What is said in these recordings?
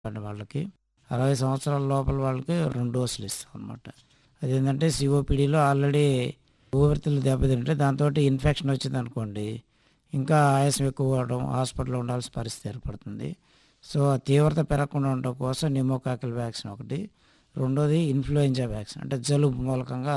పడిన వాళ్ళకి అరవై సంవత్సరాల లోపల వాళ్ళకి రెండు డోసులు ఇస్తాం అనమాట అదేంటంటే సిఓపిడిలో ఆల్రెడీ ఊపిరితిత్తులు దెబ్బతింటే దాంతో ఇన్ఫెక్షన్ వచ్చింది అనుకోండి ఇంకా ఆయాసం ఎక్కువ అవడం హాస్పిటల్లో ఉండాల్సిన పరిస్థితి ఏర్పడుతుంది సో ఆ తీవ్రత పెరగకుండా ఉండడం కోసం నిమోకాకిల్ వ్యాక్సిన్ ఒకటి రెండోది ఇన్ఫ్లుయెంజా వ్యాక్సిన్ అంటే జలుబు మూలకంగా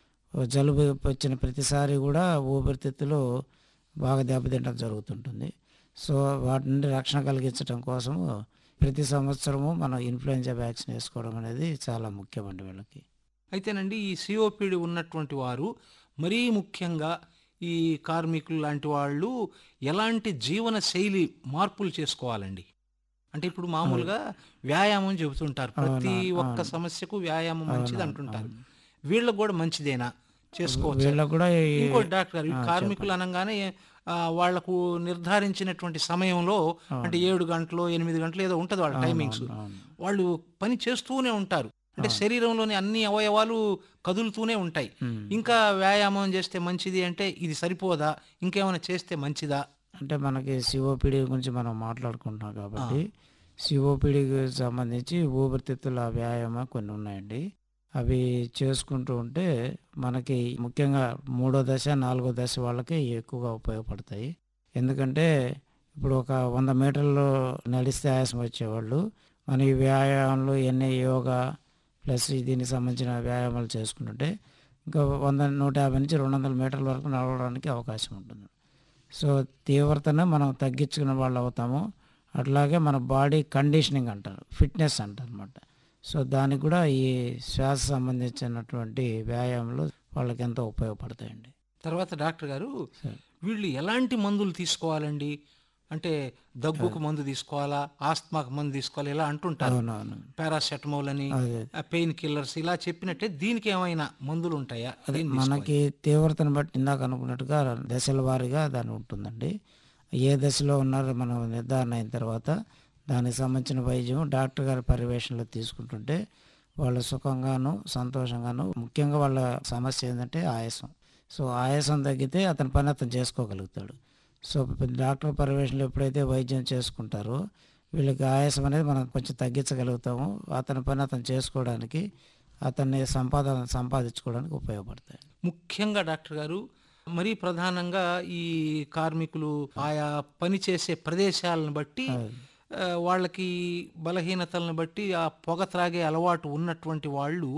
జలుబు వచ్చిన ప్రతిసారి కూడా ఊపిరితిత్తులు బాగా దెబ్బతింటడం జరుగుతుంటుంది సో వాటి నుండి రక్షణ కలిగించడం కోసము ప్రతి సంవత్సరము మనం ఇన్ఫ్లుయెంజా వ్యాక్సిన్ వేసుకోవడం అనేది చాలా ముఖ్యమండి వీళ్ళకి అయితేనండి ఈ సిఓపిడి ఉన్నటువంటి వారు మరీ ముఖ్యంగా ఈ కార్మికులు లాంటి వాళ్ళు ఎలాంటి జీవన శైలి మార్పులు చేసుకోవాలండి అంటే ఇప్పుడు మామూలుగా వ్యాయామం చెబుతుంటారు ప్రతి అవునా, ఒక్క అవును. సమస్యకు వ్యాయామం మంచిది అవును, అంటుంటారు అవును. వీళ్ళకు కూడా మంచిదేనా చేసుకోవచ్చు వీళ్ళకు కూడా ఈ- ఇంకోటి డాక్టర్ గారు ఈ ఆ, కార్మికులు అనగానే ఆ, వాళ్లకు నిర్ధారించినటువంటి సమయంలో అంటే ఏడు గంటలు ఎనిమిది గంటలు ఏదో ఉంటుంది వాళ్ళ అవును, టైమింగ్స్ అవును, అవును. వాళ్ళు పని చేస్తూనే ఉంటారు అంటే అవును. శరీరంలోని అన్ని అవయవాలు కదులుతూనే ఉంటాయి ఉమ్. ఇంకా వ్యాయామం చేస్తే మంచిది అంటే ఇది సరిపోదా ఇంకేమైనా చేస్తే మంచిదా అంటే మనకి సిఓపిడి గురించి మనం మాట్లాడుకుంటున్నాం కాబట్టి సిఓపిడికి సంబంధించి ఊపిరితిత్తుల వ్యాయామం కొన్ని ఉన్నాయండి అవి చేసుకుంటూ ఉంటే మనకి ముఖ్యంగా మూడో దశ నాలుగో దశ వాళ్ళకి ఎక్కువగా ఉపయోగపడతాయి ఎందుకంటే ఇప్పుడు ఒక వంద మీటర్లు నడిస్తే ఆయాసం వచ్చేవాళ్ళు మన ఈ వ్యాయామాలు ఎన్ని యోగా ప్లస్ దీనికి సంబంధించిన వ్యాయామాలు చేసుకుంటుంటే ఇంకా వంద నూట యాభై నుంచి రెండు వందల మీటర్ల వరకు నడవడానికి అవకాశం ఉంటుంది సో తీవ్రతను మనం తగ్గించుకునే వాళ్ళు అవుతాము అట్లాగే మన బాడీ కండిషనింగ్ అంటారు ఫిట్నెస్ అంటారు అనమాట సో దానికి కూడా ఈ శ్వాస సంబంధించినటువంటి వ్యాయామాలు వాళ్ళకి ఎంతో ఉపయోగపడతాయండి తర్వాత డాక్టర్ గారు సరే. వీళ్ళు ఎలాంటి మందులు తీసుకోవాలండి అంటే దగ్గుకు మందు తీసుకోవాలా ఆస్తమాకు మందు తీసుకోవాలి ఇలా అంటుంటారు అవునవును పారాసెటమాల్ అని అదే పెయిన్ కిల్లర్స్ ఇలా చెప్పినట్టే దీనికి ఏమైనా మందులు ఉంటాయా అదే ఏం తీసుకోవాలి? మనకి తీవ్రతను బట్టి ఇందాక అనుకున్నట్టుగా దశల వారీగా దాని ఉంటుందండి ఏ దశలో ఉన్నారో మనం నిర్ధారణ అయిన తర్వాత దానికి సంబంధించిన వైద్యం డాక్టర్ గారి పర్యవేక్షణలో తీసుకుంటుంటే వాళ్ళు సుఖంగాను సంతోషంగాను ముఖ్యంగా వాళ్ళ సమస్య ఏంటంటే ఆయాసం సో ఆయాసం తగ్గితే అతని పని అతను చేసుకోగలుగుతాడు సో డాక్టర్ పర్యవేక్షణలో ఎప్పుడైతే వైద్యం చేసుకుంటారో వీళ్ళకి ఆయాసం అనేది మనం కొంచెం తగ్గించగలుగుతాము అతని పని అతను చేసుకోవడానికి అతన్ని సంపాదన సంపాదించుకోవడానికి ఉపయోగపడతాయి ముఖ్యంగా డాక్టర్ గారు మరీ ప్రధానంగా ఈ కార్మికులు ఆయా పని చేసే ప్రదేశాలను బట్టి ఆ, వాళ్ళకి బలహీనతలను బట్టి ఆ పొగ త్రాగే అలవాటు ఉన్నటువంటి వాళ్ళు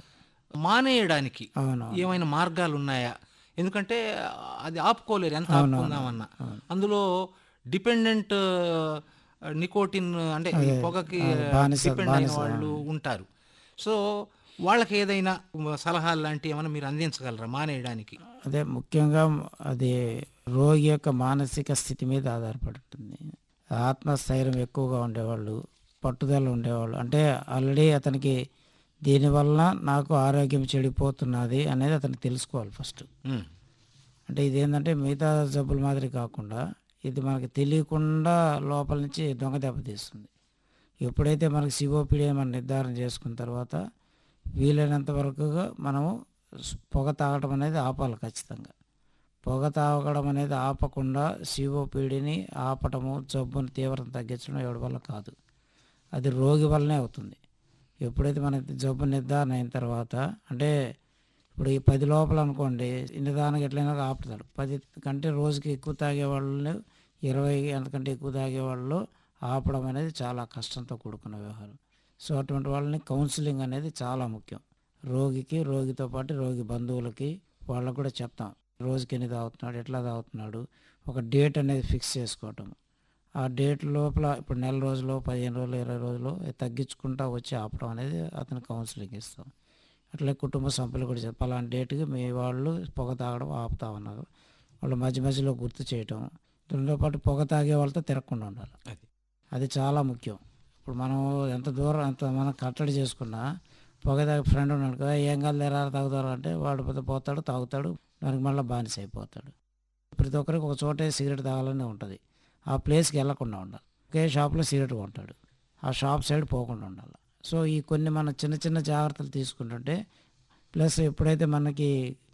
మానేయడానికి అవును ఏమైనా మార్గాలు ఉన్నాయా ఎందుకంటే అది ఆపుకోలేరు ఎంత ఆపుకుందామన్నా అందులో డిపెండెంట్ నికోటిన్ అంటే ఈ పొగకి బానిస- డిపెండ్ అయిన బానిస, వాళ్ళు ఉంటారు సో వాళ్ళకి ఏదైనా సలహాలు లాంటివి ఏమైనా మీరు అందించగలరా మానేయడానికి అదే ముఖ్యంగా అది రోగి యొక్క మానసిక స్థితి మీద ఆధారపడి ఉంటుంది ఆత్మస్థైర్యం ఎక్కువగా ఉండేవాళ్ళు పట్టుదల ఉండేవాళ్ళు అంటే ఆల్రెడీ అతనికి దీనివల్ల నాకు ఆరోగ్యం చెడిపోతున్నది అనేది అతనికి తెలుసుకోవాలి ఫస్ట్ ఉమ్. అంటే ఇదేంటంటే మిగతా జబ్బుల మాదిరి కాకుండా ఇది మనకి తెలియకుండా లోపల నుంచి దొంగ దెబ్బతీస్తుంది ఎప్పుడైతే మనకి సిఓపిడి మనం నిర్ధారణ చేసుకున్న తర్వాత వీలైనంత వరకు మనము స్- పొగ తాగడం అనేది ఆపాలి ఖచ్చితంగా పొగ తాగడం అనేది ఆపకుండా సిఓపిడిని ఆపటము జబ్బుని తీవ్రత తగ్గించడం ఎవరి వల్ల కాదు అది రోగి వల్లనే అవుతుంది ఎప్పుడైతే మన జబ్బు నిర్ధారణ అయిన తర్వాత అంటే ఇప్పుడు ఈ పది లోపల అనుకోండి నిదానంగా ఎట్లయినా ఆపుతాడు పది కంటే రోజుకి ఎక్కువ తాగే వాళ్ళు ఇరవై అంతకంటే ఎక్కువ తాగే వాళ్ళు ఆపడం అనేది చాలా కష్టంతో కూడుకున్న వ్యవహారం సో అటువంటి వాళ్ళని కౌన్సిలింగ్ అనేది చాలా ముఖ్యం రోగికి రోగితో పాటు రోగి బంధువులకి వాళ్ళకు కూడా చెప్తాం రోజుకి ఎన్ని తాగుతున్నాడు ఎట్లా తాగుతున్నాడు ఒక డేట్ అనేది ఫిక్స్ చేసుకోవటం ఆ డేట్ లోపల ఇప్పుడు నెల రోజులు పదిహేను రోజులు ఇరవై రోజులు తగ్గించుకుంటా వచ్చి ఆపడం అనేది అతను కౌన్సిలింగ్ ఇస్తాం అట్లే కుటుంబ సభ్యులు కూడా చెప్పాలి పలానా డేట్కి మీ వాళ్ళు పొగ తాగడం ఆపుతా ఉన్నారు వాళ్ళు మధ్య మధ్యలో గుర్తు చేయటం దీనితో పాటు పొగ తాగే వాళ్ళతో తిరగకుండా ఉండాలి అది అది చాలా ముఖ్యం ఇప్పుడు మనం ఎంత దూరం ఎంత మనం కట్టడి చేసుకున్నా పొగ తాగే ఫ్రెండ్ ఉన్నాడు కదా ఏం కాదు లేరా తాగుతారు అంటే వాడు పోతే పోతాడు తాగుతాడు దానికి మళ్ళీ బానిస అయిపోతాడు ప్రతి ఒక్కరికి ఒక చోటే సిగరెట్ తాగాలని ఉంటుంది ఆ ప్లేస్కి వెళ్ళకుండా ఉండాలి ఒకే షాప్లో సిగరెట్ కొంటాడు ఆ షాప్ సైడ్ పోకుండా ఉండాలి సో ఈ కొన్ని మన చిన్న చిన్న జాగ్రత్తలు తీసుకుంటుంటే ప్లస్ ఎప్పుడైతే మనకి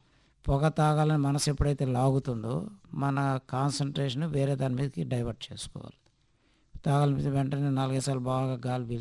పొగ తాగాలని మనసు ఎప్పుడైతే లాగుతుందో మన కాన్సన్ట్రేషన్ వేరే దాని మీదకి డైవర్ట్ చేసుకోవాలి తాగాలని వెంటనే నాలుగైదు సార్లు బాగా గాలి పీల్చి